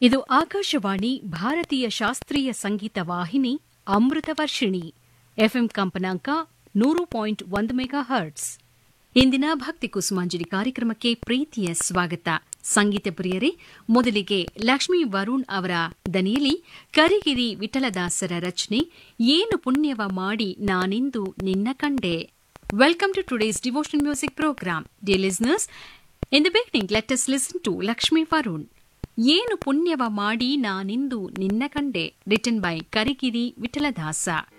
ಇದು ಆಕಾಶವಾಣಿ ಭಾರತೀಯ ಶಾಸ್ತ್ರೀಯ ಸಂಗೀತ ವಾಹಿನಿ ಅಮೃತ ವರ್ಷಿಣಿ ಎಫ್ಎಂ ಕಂಪನಾಂಕ ನೂರು ಪಾಯಿಂಟ್ ಒಂದು ಮೆಗಾ ಹರ್ಟ್ಸ್ ಇಂದಿನ ಭಕ್ತಿ ಕುಸುಮಾಂಜಲಿ ಕಾರ್ಯಕ್ರಮಕ್ಕೆ ಪ್ರೀತಿಯ ಸ್ವಾಗತ ಸಂಗೀತ ಪ್ರಿಯರೇ ಮೊದಲಿಗೆ ಲಕ್ಷ್ಮೀ ವರುಣ್ ಅವರ ದನಿಯಲ್ಲಿ ಕರಿಗಿರಿ ವಿಠಲದಾಸರ ರಚನೆ ಏನು ಪುಣ್ಯವ ಮಾಡಿ ನಾನಿಂದು ನಿನ್ನ ಕಂಡೆ welcome to today's devotion music programme dear listeners in the beginning let us listen to Lakshmi Varun ಏನು ಪುಣ್ಯವ ಮಾಡಿ ನಾನಿಂದು ನಿನ್ನ ಕಂಡೆ ರಿಟನ್ ಬೈ ಕರಿಗಿರಿ ವಿಠಲದಾಸ